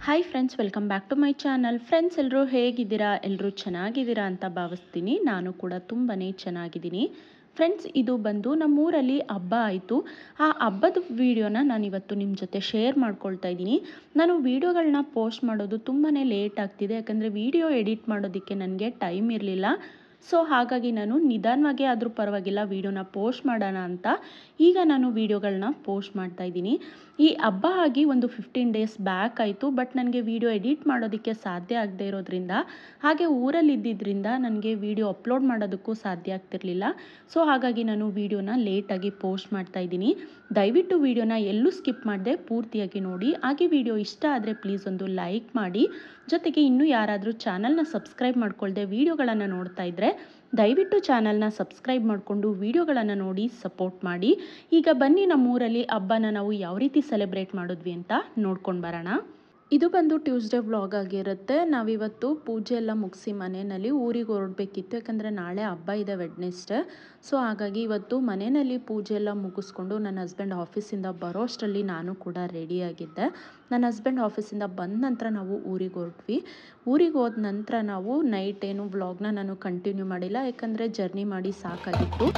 hi friends welcome back to my channel friends ಎಲ್ಲರೂ ಹೇಗಿದ್ದೀರಾ ಎಲ್ಲರೂ ಚೆನ್ನಾಗಿದ್ದೀರಾ ಅಂತ ಭಾವಿಸ್ತೀನಿ ನಾನು ಕೂಡ ತುಂಬಾ ಚೆನ್ನಾಗಿದ್ದೀನಿ ಫ್ರೆಂಡ್ಸ್ ಇದು ಬಂದು ನಮ್ಮೂರಲ್ಲಿ ಹಬ್ಬ ಆಯಿತು ಆ ಹಬ್ಬದ ವೀಡಿಯೋನ ನಾನು ಇವತ್ತು ನಿಮ್ಮ ಜೊತೆ ಶೇರ್ ಮಾಡ್ಕೊಳ್ತಾ ಇದ್ದೀನಿ ನಾನು ವೀಡಿಯೋಗಳನ್ನ ಪೋಸ್ಟ್ ಮಾಡೋದು ತುಂಬಾ ಲೇಟ್ ಆಗ್ತಿದೆ ಯಾಕಂದರೆ ವೀಡಿಯೋ ಎಡಿಟ್ ಮಾಡೋದಕ್ಕೆ ನನಗೆ ಟೈಮ್ ಇರಲಿಲ್ಲ ಸೊ ಹಾಗಾಗಿ ನಾನು ನಿಧಾನವಾಗಿ ಆದರೂ ಪರವಾಗಿಲ್ಲ ವೀಡಿಯೋನ ಪೋಸ್ಟ್ ಮಾಡೋಣ ಅಂತ ಈಗ ನಾನು ವೀಡಿಯೋಗಳನ್ನ ಪೋಸ್ಟ್ ಮಾಡ್ತಾ ಇದ್ದೀನಿ ಈ ಹಬ್ಬ ಆಗಿ ಒಂದು ಫಿಫ್ಟೀನ್ ಡೇಸ್ ಬ್ಯಾಕ್ ಆಯಿತು ಬಟ್ ನನಗೆ ವೀಡಿಯೋ ಎಡಿಟ್ ಮಾಡೋದಕ್ಕೆ ಸಾಧ್ಯ ಆಗದೆ ಇರೋದ್ರಿಂದ ಹಾಗೆ ಊರಲ್ಲಿ ಇದ್ದಿದ್ದರಿಂದ ನನಗೆ ವೀಡಿಯೋ ಅಪ್ಲೋಡ್ ಮಾಡೋದಕ್ಕೂ ಸಾಧ್ಯ ಆಗ್ತಿರ್ಲಿಲ್ಲ ಸೊ ಹಾಗಾಗಿ ನಾನು ವೀಡಿಯೋನ ಲೇಟಾಗಿ ಪೋಸ್ಟ್ ಮಾಡ್ತಾ ಇದ್ದೀನಿ ದಯವಿಟ್ಟು ವೀಡಿಯೋನ ಎಲ್ಲೂ ಸ್ಕಿಪ್ ಮಾಡದೆ ಪೂರ್ತಿಯಾಗಿ ನೋಡಿ ಹಾಗೆ ವಿಡಿಯೋ ಇಷ್ಟ ಆದರೆ ಪ್ಲೀಸ್ ಒಂದು ಲೈಕ್ ಮಾಡಿ ಜೊತೆಗೆ ಇನ್ನೂ ಯಾರಾದರೂ ಚಾನಲ್ನ ಸಬ್ಸ್ಕ್ರೈಬ್ ಮಾಡ್ಕೊಳ್ದೆ ವೀಡಿಯೋಗಳನ್ನು ನೋಡ್ತಾ ಇದ್ದರೆ ದಯವಿಟ್ಟು ಚಾನಲ್ನ ಸಬ್ಸ್ಕ್ರೈಬ್ ಮಾಡಿಕೊಂಡು ವೀಡಿಯೋಗಳನ್ನು ನೋಡಿ ಸಪೋರ್ಟ್ ಮಾಡಿ ಈಗ ಬನ್ನಿ ನಮ್ಮೂರಲ್ಲಿ ಹಬ್ಬನ ನಾವು ಯಾವ ರೀತಿ ಸೆಲೆಬ್ರೇಟ್ ಮಾಡಿದ್ವಿ ಅಂತ ನೋಡ್ಕೊಂಡು ಬರೋಣ ಇದು ಬಂದು ಟ್ಯೂಸ್ಡೇ ವ್ಲಾಗ್ ಆಗಿರುತ್ತೆ ನಾವಿವತ್ತು ಪೂಜೆ ಎಲ್ಲ ಮುಗಿಸಿ ಮನೆಯಲ್ಲಿ ಊರಿಗೆ ಹೊರಡಬೇಕಿತ್ತು ಯಾಕಂದರೆ ನಾಳೆ ಹಬ್ಬ ಇದೆ ವೆಡ್ನೆಸ್ಡೇ ಸೊ ಹಾಗಾಗಿ ಇವತ್ತು ಮನೆಯಲ್ಲಿ ಪೂಜೆ ಎಲ್ಲ ಮುಗಿಸ್ಕೊಂಡು ನನ್ನ ಹಸ್ಬೆಂಡ್ ಆಫೀಸಿಂದ ಬರೋ ಅಷ್ಟರಲ್ಲಿ ನಾನು ಕೂಡ ರೆಡಿಯಾಗಿದ್ದೆ ನನ್ನ ಹಸ್ಬೆಂಡ್ ಆಫೀಸಿಂದ ಬಂದ ನಂತರ ನಾವು ಊರಿಗೆ ಹೊರಟ್ವಿ ಊರಿಗೆ ಹೋದ ನಂತರ ನಾವು ನೈಟ್ ಏನು ವ್ಲಾಗ್ನ ನಾನು ಕಂಟಿನ್ಯೂ ಮಾಡಿಲ್ಲ ಯಾಕಂದರೆ ಜರ್ನಿ ಮಾಡಿ ಸಾಕಾಗಿತ್ತು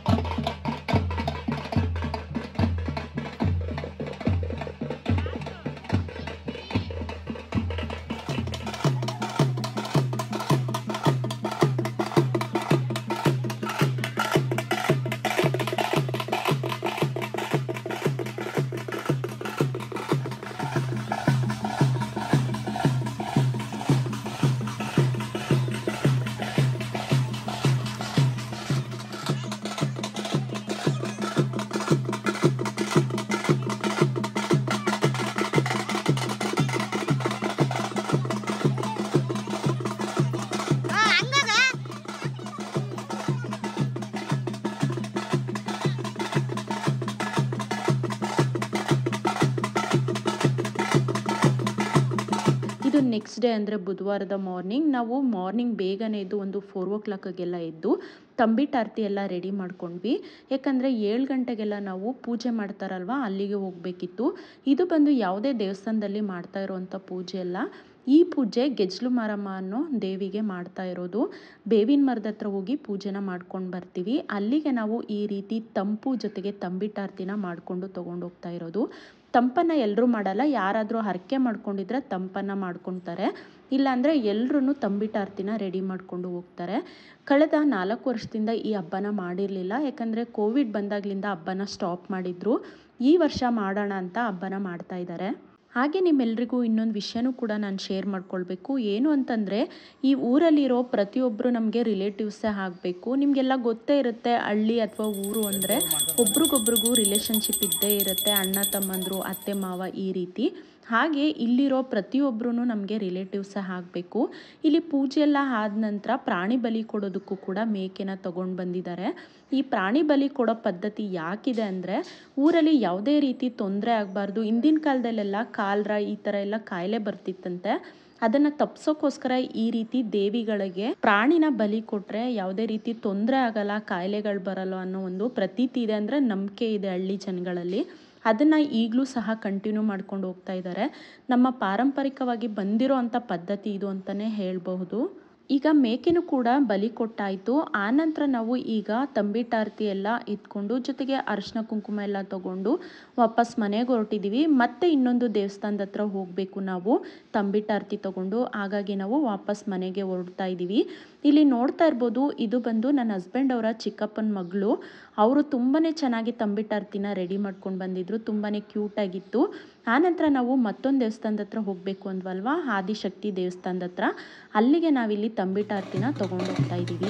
ಇದು ನೆಕ್ಸ್ಟ್ ಡೇ ಅಂದರೆ ಬುಧವಾರದ ಮಾರ್ನಿಂಗ್ ನಾವು ಮಾರ್ನಿಂಗ್ ಬೇಗನೆ ಎದ್ದು ಒಂದು ಫೋರ್ ಓ ಕ್ಲಾಕಿಗೆಲ್ಲ ಎದ್ದು ತಂಬಿಟಾರ್ತಿ ಎಲ್ಲ ರೆಡಿ ಮಾಡ್ಕೊಂಡ್ವಿ ಯಾಕಂದರೆ ಏಳು ಗಂಟೆಗೆಲ್ಲ ನಾವು ಪೂಜೆ ಮಾಡ್ತಾರಲ್ವ ಅಲ್ಲಿಗೆ ಹೋಗಬೇಕಿತ್ತು ಇದು ಬಂದು ಯಾವುದೇ ದೇವಸ್ಥಾನದಲ್ಲಿ ಮಾಡ್ತಾ ಇರೋವಂಥ ಪೂಜೆ ಅಲ್ಲ ಈ ಪೂಜೆ ಗೆಜ್ಲು ಮಾರಮ್ಮ ಅನ್ನೋ ದೇವಿಗೆ ಮಾಡ್ತಾ ಇರೋದು ಬೇವಿನ ಮರದ ಹತ್ರ ಹೋಗಿ ಪೂಜೆನ ಮಾಡ್ಕೊಂಡು ಬರ್ತೀವಿ ಅಲ್ಲಿಗೆ ನಾವು ಈ ರೀತಿ ತಂಪು ಜೊತೆಗೆ ತಂಬಿಟಾರ್ತಿನ ಮಾಡಿಕೊಂಡು ತೊಗೊಂಡು ಹೋಗ್ತಾ ಇರೋದು ತಂಪನ್ನು ಎಲ್ಲರೂ ಮಾಡಲ್ಲ ಯಾರಾದರೂ ಹರಕೆ ಮಾಡ್ಕೊಂಡಿದ್ರೆ ತಂಪನ್ನು ಮಾಡ್ಕೊತಾರೆ ಇಲ್ಲಾಂದರೆ ಎಲ್ಲರೂ ತಂಬಿಟಾರ್ತಿನ ರೆಡಿ ಮಾಡಿಕೊಂಡು ಹೋಗ್ತಾರೆ ಕಳೆದ ನಾಲ್ಕು ವರ್ಷದಿಂದ ಈ ಹಬ್ಬನ ಮಾಡಿರಲಿಲ್ಲ ಯಾಕಂದರೆ ಕೋವಿಡ್ ಬಂದಾಗಲಿಂದ ಹಬ್ಬನ ಸ್ಟಾಪ್ ಮಾಡಿದ್ರು ಈ ವರ್ಷ ಮಾಡೋಣ ಅಂತ ಹಬ್ಬನ ಮಾಡ್ತಾ ಇದ್ದಾರೆ ಹಾಗೆ ನಿಮ್ಮೆಲ್ರಿಗೂ ಇನ್ನೊಂದು ವಿಷಯನೂ ಕೂಡ ನಾನು ಶೇರ್ ಮಾಡ್ಕೊಳ್ಬೇಕು ಏನು ಅಂತಂದರೆ ಈ ಊರಲ್ಲಿರೋ ಪ್ರತಿಯೊಬ್ಬರು ನಮಗೆ ರಿಲೇಟಿವ್ಸೇ ಆಗಬೇಕು ನಿಮಗೆಲ್ಲ ಗೊತ್ತೇ ಇರುತ್ತೆ ಹಳ್ಳಿ ಅಥವಾ ಊರು ಅಂದರೆ ಒಬ್ರಿಗೊಬ್ರಿಗೂ ರಿಲೇಷನ್ಶಿಪ್ ಇದ್ದೇ ಇರುತ್ತೆ ಅಣ್ಣ ತಮ್ಮಂದರು ಅತ್ತೆ ಮಾವ ಈ ರೀತಿ ಹಾಗೆ ಇಲ್ಲಿರೋ ಪ್ರತಿಯೊಬ್ಬರೂ ನಮಗೆ ರಿಲೇಟಿವ್ಸೇ ಆಗಬೇಕು ಇಲ್ಲಿ ಪೂಜೆ ಎಲ್ಲ ಆದ ನಂತರ ಪ್ರಾಣಿ ಬಲಿ ಕೊಡೋದಕ್ಕೂ ಕೂಡ ಮೇಕೆನ ತೊಗೊಂಡು ಬಂದಿದ್ದಾರೆ ಈ ಪ್ರಾಣಿ ಬಲಿ ಕೊಡೋ ಪದ್ಧತಿ ಯಾಕಿದೆ ಅಂದರೆ ಊರಲ್ಲಿ ಯಾವುದೇ ರೀತಿ ತೊಂದರೆ ಆಗಬಾರ್ದು ಹಿಂದಿನ ಕಾಲದಲ್ಲೆಲ್ಲ ಕಾಲ್ರ ಈ ಥರ ಎಲ್ಲ ಕಾಯಿಲೆ ಬರ್ತಿತ್ತಂತೆ ಅದನ್ನು ತಪ್ಸೋಕ್ಕೋಸ್ಕರ ಈ ರೀತಿ ದೇವಿಗಳಿಗೆ ಪ್ರಾಣಿನ ಬಲಿ ಕೊಟ್ಟರೆ ಯಾವುದೇ ರೀತಿ ತೊಂದರೆ ಆಗಲ್ಲ ಕಾಯಿಲೆಗಳು ಬರಲ್ಲ ಅನ್ನೋ ಒಂದು ಪ್ರತೀತಿ ಇದೆ ಅಂದರೆ ನಂಬಿಕೆ ಇದೆ ಹಳ್ಳಿ ಜನಗಳಲ್ಲಿ ಅದನ್ನು ಈಗಲೂ ಸಹ ಕಂಟಿನ್ಯೂ ಮಾಡ್ಕೊಂಡು ಹೋಗ್ತಾ ಇದ್ದಾರೆ ನಮ್ಮ ಪಾರಂಪರಿಕವಾಗಿ ಬಂದಿರೋ ಅಂಥ ಪದ್ಧತಿ ಇದು ಅಂತಲೇ ಹೇಳಬಹುದು ಈಗ ಮೇಕೆನೂ ಕೂಡ ಬಲಿ ಕೊಟ್ಟಾಯಿತು ಆನಂತರ ನಾವು ಈಗ ತಂಬಿಟಾರ್ತಿ ಎಲ್ಲ ಇಟ್ಕೊಂಡು ಜೊತೆಗೆ ಅರಿಶಿನ ಕುಂಕುಮ ಎಲ್ಲ ತಗೊಂಡು ವಾಪಸ್ ಮನೆಗೆ ಹೊರಟಿದ್ದೀವಿ ಮತ್ತೆ ಇನ್ನೊಂದು ದೇವಸ್ಥಾನದ ಹತ್ರ ಹೋಗಬೇಕು ನಾವು ತಂಬಿಟಾರ್ತಿ ತಗೊಂಡು ಹಾಗಾಗಿ ನಾವು ವಾಪಸ್ ಮನೆಗೆ ಹೊರಡ್ತಾ ಇದ್ದೀವಿ ಇಲ್ಲಿ ನೋಡ್ತಾ ಇರ್ಬೋದು ಇದು ಬಂದು ನನ್ನ ಹಸ್ಬೆಂಡ್ ಅವರ ಚಿಕ್ಕಪ್ಪನ ಮಗಳು ಅವರು ತುಂಬಾ ಚೆನ್ನಾಗಿ ತಂಬಿಟಾರ್ತಿನ ರೆಡಿ ಮಾಡ್ಕೊಂಡು ಬಂದಿದ್ರು ತುಂಬಾ ಕ್ಯೂಟಾಗಿತ್ತು ಆನಂತರ ನಾವು ಮತ್ತೊಂದು ದೇವಸ್ಥಾನದ ಹತ್ರ ಹೋಗಬೇಕು ಅಂದ್ವಲ್ವಾ ಆದಿಶಕ್ತಿ ದೇವಸ್ಥಾನದ ಹತ್ರ ಅಲ್ಲಿಗೆ ನಾವಿಲ್ಲಿ ತಂಬಿಟಾರ್ತಿನ ತೊಗೊಂಡು ಹೋಗ್ತಾ ಇದ್ದೀವಿ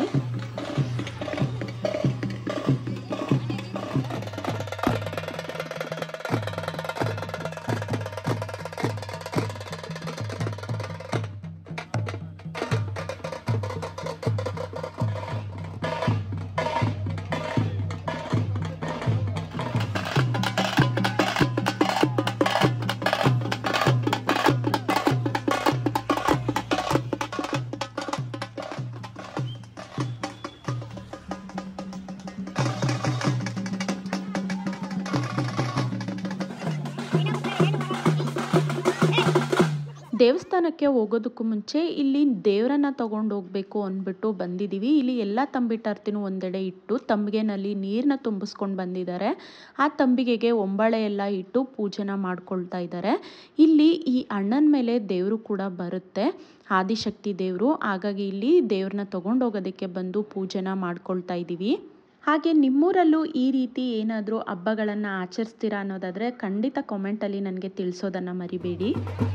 ದೇವಸ್ಥಾನಕ್ಕೆ ಹೋಗೋದಕ್ಕೂ ಮುಂಚೆ ಇಲ್ಲಿ ದೇವರನ್ನ ತಗೊಂಡು ಹೋಗಬೇಕು ಅಂದ್ಬಿಟ್ಟು ಬಂದಿದ್ದೀವಿ ಇಲ್ಲಿ ಎಲ್ಲ ತಂಬಿಟಾರ್ತಿನೂ ಒಂದೆಡೆ ಇಟ್ಟು ತಂಬಿಗೆನಲ್ಲಿ ನೀರನ್ನ ತುಂಬಿಸ್ಕೊಂಡು ಬಂದಿದ್ದಾರೆ ಆ ತಂಬಿಗೆಗೆ ಒಂಬಳೆ ಎಲ್ಲ ಇಟ್ಟು ಪೂಜೆನ ಮಾಡ್ಕೊಳ್ತಾ ಇದ್ದಾರೆ ಇಲ್ಲಿ ಈ ಅಣ್ಣನ ಮೇಲೆ ದೇವರು ಕೂಡ ಬರುತ್ತೆ ಆದಿಶಕ್ತಿ ದೇವರು ಹಾಗಾಗಿ ಇಲ್ಲಿ ದೇವ್ರನ್ನ ತಗೊಂಡೋಗೋದಕ್ಕೆ ಬಂದು ಪೂಜೆನ ಮಾಡ್ಕೊಳ್ತಾ ಇದ್ದೀವಿ ಹಾಗೆ ನಿಮ್ಮೂರಲ್ಲೂ ಈ ರೀತಿ ಏನಾದರೂ ಹಬ್ಬಗಳನ್ನು ಆಚರಿಸ್ತೀರಾ ಅನ್ನೋದಾದರೆ ಖಂಡಿತ ಕಾಮೆಂಟಲ್ಲಿ ನನಗೆ ತಿಳಿಸೋದನ್ನು ಮರಿಬೇಡಿ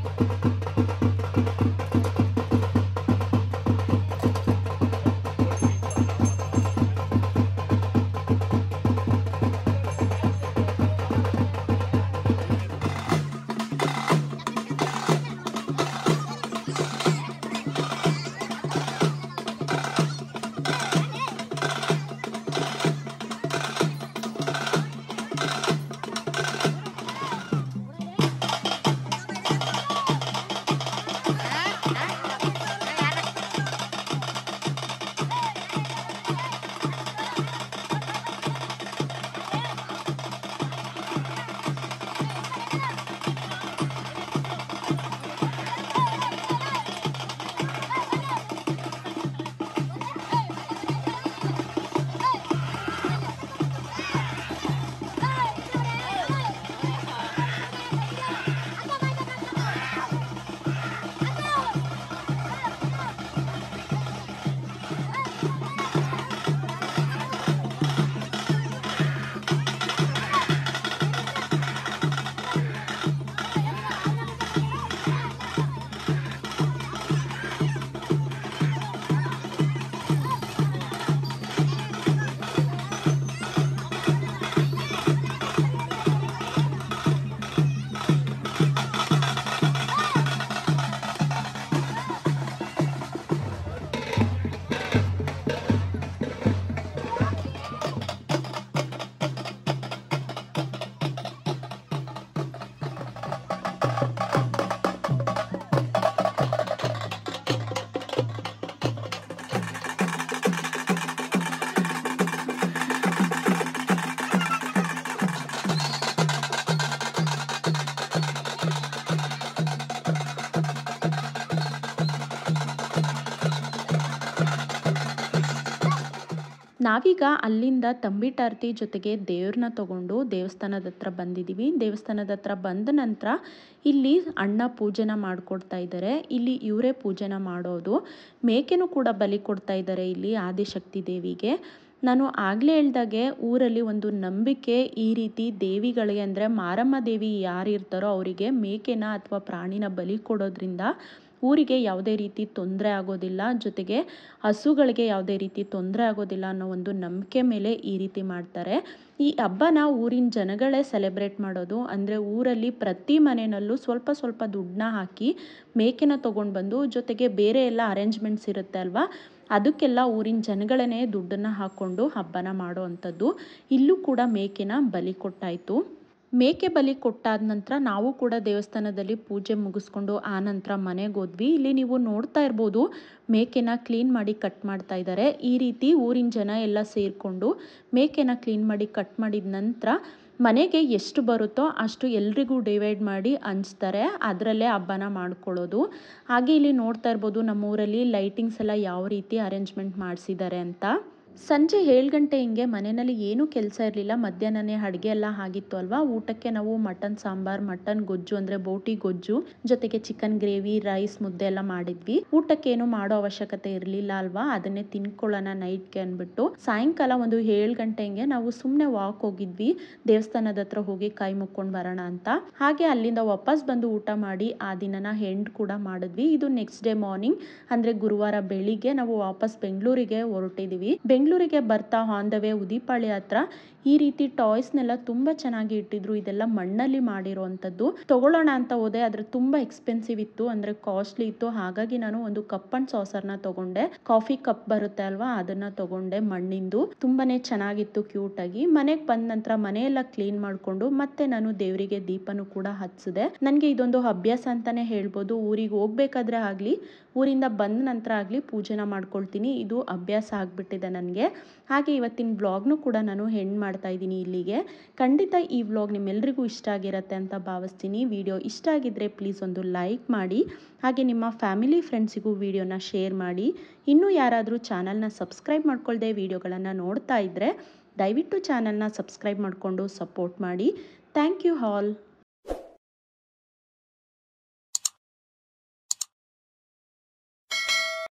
ನಾವೀಗ ಅಲ್ಲಿಂದ ತಂಬಿಟಾರ್ತಿ ಜೊತೆಗೆ ದೇವ್ರನ್ನ ತಗೊಂಡು ದೇವಸ್ಥಾನದ ಹತ್ರ ಬಂದಿದ್ದೀವಿ ದೇವಸ್ಥಾನದ ಹತ್ರ ಬಂದ ನಂತರ ಇಲ್ಲಿ ಅಣ್ಣ ಪೂಜೆನ ಮಾಡಿಕೊಡ್ತಾ ಇದ್ದಾರೆ ಇಲ್ಲಿ ಇವರೇ ಪೂಜೆನ ಮಾಡೋದು ಮೇಕೆನೂ ಕೂಡ ಬಲಿ ಕೊಡ್ತಾ ಇದ್ದಾರೆ ಇಲ್ಲಿ ಆದಿಶಕ್ತಿ ದೇವಿಗೆ ನಾನು ಆಗಲೇ ಹೇಳ್ದಾಗೆ ಊರಲ್ಲಿ ಒಂದು ನಂಬಿಕೆ ಈ ರೀತಿ ದೇವಿಗಳಿಗೆ ಅಂದರೆ ಮಾರಮ್ಮ ದೇವಿ ಯಾರು ಇರ್ತಾರೋ ಅವರಿಗೆ ಮೇಕೆನ ಅಥವಾ ಪ್ರಾಣಿನ ಬಲಿ ಕೊಡೋದ್ರಿಂದ ಊರಿಗೆ ಯಾವುದೇ ರೀತಿ ತೊಂದರೆ ಆಗೋದಿಲ್ಲ ಜೊತೆಗೆ ಹಸುಗಳಿಗೆ ಯಾವುದೇ ರೀತಿ ತೊಂದರೆ ಆಗೋದಿಲ್ಲ ಅನ್ನೋ ಒಂದು ನಂಬಿಕೆ ಮೇಲೆ ಈ ರೀತಿ ಮಾಡ್ತಾರೆ ಈ ಹಬ್ಬನ ಊರಿನ ಜನಗಳೇ ಸೆಲೆಬ್ರೇಟ್ ಮಾಡೋದು ಅಂದರೆ ಊರಲ್ಲಿ ಪ್ರತಿ ಮನೆಯಲ್ಲೂ ಸ್ವಲ್ಪ ಸ್ವಲ್ಪ ದುಡ್ಡನ್ನ ಹಾಕಿ ಮೇಕೆನ ತೊಗೊಂಡು ಬಂದು ಜೊತೆಗೆ ಬೇರೆ ಎಲ್ಲ ಅರೇಂಜ್ಮೆಂಟ್ಸ್ ಇರುತ್ತೆ ಅಲ್ವಾ ಅದಕ್ಕೆಲ್ಲ ಊರಿನ ಜನಗಳೇ ದುಡ್ಡನ್ನು ಹಾಕ್ಕೊಂಡು ಹಬ್ಬನ ಮಾಡೋ ಅಂಥದ್ದು ಇಲ್ಲೂ ಕೂಡ ಮೇಕೆನ ಬಲಿ ಕೊಟ್ಟಾಯಿತು ಮೇಕೆ ಬಲಿ ಕೊಟ್ಟಾದ ನಂತರ ನಾವು ಕೂಡ ದೇವಸ್ಥಾನದಲ್ಲಿ ಪೂಜೆ ಮುಗಿಸ್ಕೊಂಡು ಆ ನಂತರ ಮನೆಗೆ ಹೋದ್ವಿ ಇಲ್ಲಿ ನೀವು ನೋಡ್ತಾ ಇರ್ಬೋದು ಮೇಕೆನ ಕ್ಲೀನ್ ಮಾಡಿ ಕಟ್ ಮಾಡ್ತಾ ಇದ್ದಾರೆ ಈ ರೀತಿ ಊರಿನ ಜನ ಎಲ್ಲ ಸೇರಿಕೊಂಡು ಮೇಕೆನ ಕ್ಲೀನ್ ಮಾಡಿ ಕಟ್ ಮಾಡಿದ ನಂತರ ಮನೆಗೆ ಎಷ್ಟು ಬರುತ್ತೋ ಅಷ್ಟು ಎಲ್ರಿಗೂ ಡಿವೈಡ್ ಮಾಡಿ ಹಂಚ್ತಾರೆ ಅದರಲ್ಲೇ ಹಬ್ಬನ ಮಾಡ್ಕೊಳ್ಳೋದು ಹಾಗೆ ಇಲ್ಲಿ ನೋಡ್ತಾ ಇರ್ಬೋದು ನಮ್ಮೂರಲ್ಲಿ ಲೈಟಿಂಗ್ಸ್ ಎಲ್ಲ ಯಾವ ರೀತಿ ಅರೇಂಜ್ಮೆಂಟ್ ಮಾಡಿಸಿದ್ದಾರೆ ಅಂತ ಸಂಜೆ ಏಳು ಗಂಟೆ ಹಿಂಗೆ ಮನೆಯಲ್ಲಿ ಏನೂ ಕೆಲಸ ಇರಲಿಲ್ಲ ಮಧ್ಯಾಹ್ನನೇ ಅಡುಗೆ ಎಲ್ಲ ಆಗಿತ್ತು ಅಲ್ವಾ ಊಟಕ್ಕೆ ನಾವು ಮಟನ್ ಸಾಂಬಾರ್ ಮಟನ್ ಗೊಜ್ಜು ಅಂದರೆ ಬೋಟಿ ಗೊಜ್ಜು ಜೊತೆಗೆ ಚಿಕನ್ ಗ್ರೇವಿ ರೈಸ್ ಮುದ್ದೆ ಎಲ್ಲ ಮಾಡಿದ್ವಿ ಊಟಕ್ಕೆ ಏನು ಮಾಡೋ ಅವಶ್ಯಕತೆ ಇರಲಿಲ್ಲ ಅಲ್ವಾ ಅದನ್ನೇ ತಿನ್ಕೊಳ್ಳೋಣ ನೈಟ್ಗೆ ಅಂದ್ಬಿಟ್ಟು ಸಾಯಂಕಾಲ ಒಂದು ಏಳು ಗಂಟೆ ಹಿಂಗೆ ನಾವು ಸುಮ್ಮನೆ ವಾಕ್ ಹೋಗಿದ್ವಿ ದೇವಸ್ಥಾನದ ಹತ್ರ ಹೋಗಿ ಕೈ ಮುಕ್ಕೊಂಡು ಬರೋಣ ಅಂತ ಹಾಗೆ ಅಲ್ಲಿಂದ ವಾಪಸ್ ಬಂದು ಊಟ ಮಾಡಿ ಆ ದಿನನ ಎಂಡ್ ಕೂಡ ಮಾಡಿದ್ವಿ ಇದು ನೆಕ್ಸ್ಟ್ ಡೇ ಮಾರ್ನಿಂಗ್ ಅಂದರೆ ಗುರುವಾರ ಬೆಳಿಗ್ಗೆ ನಾವು ವಾಪಸ್ ಬೆಂಗಳೂರಿಗೆ ಹೊರಟಿದ್ದೀವಿ ಬೆಂಗಳೂರಿಗೆ ಬರ್ತಾ ಆನ್ ದ ವೇ ಉದಿಪಾಳಿ ಹತ್ರ ಈ ರೀತಿ ಟಾಯ್ಸ್ನೆಲ್ಲ ತುಂಬ ಚೆನ್ನಾಗಿ ಇಟ್ಟಿದ್ರು ಇದೆಲ್ಲ ಮಣ್ಣಲ್ಲಿ ಮಾಡಿರೋವಂಥದ್ದು ತಗೊಳ್ಳೋಣ ಅಂತ ಹೋದೆ ಆದರೆ ತುಂಬ ಎಕ್ಸ್ಪೆನ್ಸಿವ್ ಇತ್ತು ಅಂದರೆ ಕಾಸ್ಟ್ಲಿ ಇತ್ತು ಹಾಗಾಗಿ ನಾನು ಒಂದು ಕಪ್ ಅಂಡ್ ಸಾಸರ್ನ ತಗೊಂಡೆ ಕಾಫಿ ಕಪ್ ಬರುತ್ತೆ ಅಲ್ವಾ ಅದನ್ನ ತಗೊಂಡೆ ಮಣ್ಣಿಂದು ತುಂಬಾನೇ ಚೆನ್ನಾಗಿತ್ತು ಕ್ಯೂಟ್ ಆಗಿ ಮನೆಗೆ ಬಂದ ನಂತರ ಮನೆಯೆಲ್ಲ ಕ್ಲೀನ್ ಮಾಡಿಕೊಂಡು ಮತ್ತೆ ನಾನು ದೇವರಿಗೆ ದೀಪನು ಕೂಡ ಹಚ್ಚಿದೆ ನನಗೆ ಇದೊಂದು ಅಭ್ಯಾಸ ಅಂತಾನೆ ಹೇಳ್ಬೋದು ಊರಿಗೆ ಹೋಗ್ಬೇಕಾದ್ರೆ ಆಗಲಿ ಊರಿಂದ ಬಂದ ನಂತರ ಆಗಲಿ ಪೂಜೆನ ಮಾಡ್ಕೊಳ್ತೀನಿ ಇದು ಅಭ್ಯಾಸ ಆಗಿಬಿಟ್ಟಿದೆ ನನಗೆ ನನಗೆ ಹಾಗೆ ಇವತ್ತಿನ ವ್ಲಾಗ್ನೂ ಕೂಡ ನಾನು ಹೆಣ್ಣು ಮಾಡ್ತಾ ಇದ್ದೀನಿ ಇಲ್ಲಿಗೆ ಖಂಡಿತ ಈ ವ್ಲಾಗ್ ನಿಮ್ಮೆಲ್ರಿಗೂ ಇಷ್ಟ ಆಗಿರುತ್ತೆ ಅಂತ ಭಾವಿಸ್ತೀನಿ ವಿಡಿಯೋ ಇಷ್ಟ ಆಗಿದ್ದರೆ ಪ್ಲೀಸ್ ಒಂದು ಲೈಕ್ ಮಾಡಿ ಹಾಗೆ ನಿಮ್ಮ ಫ್ಯಾಮಿಲಿ ಫ್ರೆಂಡ್ಸಿಗೂ ವಿಡಿಯೋನ ಶೇರ್ ಮಾಡಿ ಇನ್ನೂ ಯಾರಾದರೂ ಚಾನಲ್ನ ಸಬ್ಸ್ಕ್ರೈಬ್ ಮಾಡ್ಕೊಳ್ಳದೆ ವಿಡಿಯೋಗಳನ್ನು ನೋಡ್ತಾ ಇದ್ದರೆ ದಯವಿಟ್ಟು ಚಾನಲ್ನ ಸಬ್ಸ್ಕ್ರೈಬ್ ಮಾಡಿಕೊಂಡು ಸಪೋರ್ಟ್ ಮಾಡಿ ಥ್ಯಾಂಕ್ ಯು ಆಲ್